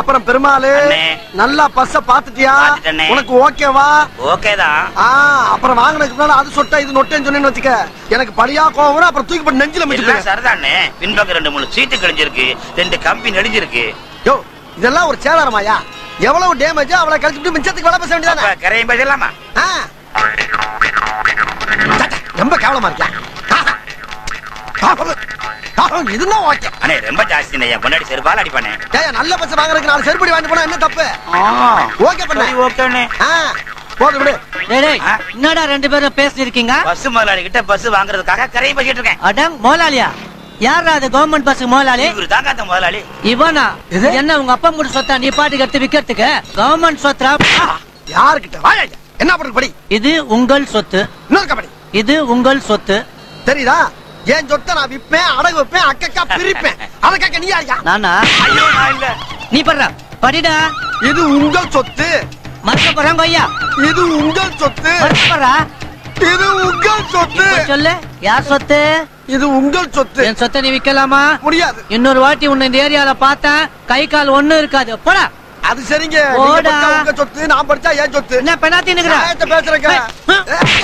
அப்புறம் பெருமாளு அண்ணே. நல்லா பஸ்ஸ பாத்துட்டியா பாத்துட்டேனே. உனக்கு ஓகேவா ஓகே தான் ஆ அப்புறம் வாங்கினதுக்கு முன்னால அது சொட்டா இது நொட்டேன்னு சொன்னேன்னு வச்சுக்க எனக்கு படியா கோவம் வரும், அப்புறம் தூக்கி போட்டு நெஞ்சில எல்லாம் மிச்சிட்டு சரிதானே பின்பக்கம் ரெண்டு மூணு சீட்டு கிழிஞ்சிருக்கு ரெண்டு கம்பி நெடிஞ்சிருக்கு யோ இதெல்லாம் ஒரு சேதாரமாயா எவ்வளவு டேமேஜ் அவளை கழிச்சுட்டு மிச்சத்துக்கு வேலை பேச வேண்டியதானே அப்ப கரையும் பேசலாமா ஆ. சட்டை, ரொம்ப கேவலமா இருக்கியா இதுதான் ஓகே அண்ணே ரொம்ப ஜாஸ்தி என் பொண்டாடி செருப்பால் அடிப்பானே ஏய் நல்ல பஸ் வாங்குறதுக்கு நாலு செருப்படி வாங்கிட்டு போனா என்ன தப்பு ஓகே பண்ண சரி ஓகேண்ணே ஆ போது விடு டேய், டேய், ஆ? என்னடா ரெண்டு பேரும் பேசிருக்கீங்க பஸ் முதலாளி கிட்ட பஸ் வாங்குறதுக்காக கரையும் பேசிட்டு இருக்கேன் அடங் முதலாளியா யாரா அது கவர்மெண்ட் பஸ் முதலாளி இவரு தாங்க அந்த முதலாளி இவனா இது? என்ன உங்க அப்பா கூட சொத்தா நீ பாட்டுக்கு எடுத்து விக்கிறதுக்கு கவர்மெண்ட் சொத்தா யாருக்கிட்ட வாயா என்ன பண்றது படி இது உங்கள் சொத்து இன்னொரு கபடி இது உங்கள் சொத்து தெரியுதா என் சொத்தை நான் விப்பேன் அடகு வைப்பேன் அக்கக்கா பிரிப்பேன் அதை கேட்க நீ யாரியா நானா ஐயோ நான் இல்ல நீ படுற படிடா இது உங்கள் சொத்து மறக்க போறாங்க ஐயா இது உங்கள் சொத்து மறக்க போறா இது உங்கள் சொத்து இப்ப சொல்லு யார் சொத்து இது உங்கள் சொத்து என் சொத்தை நீ விக்கலாமா முடியாது இன்னொரு வாட்டி உன்னை இந்த ஏரியால பார்த்தேன் கை கால் ஒண்ணும் இருக்காது போடா அது சரிங்க நீங்க போடா. படிச்சா உங்க சொத்து நான் படிச்சா என் சொத்து என்ன பெண்ணாத்தி நிக்கிற நியாயத்தை பேசுறேங்க ஏய்,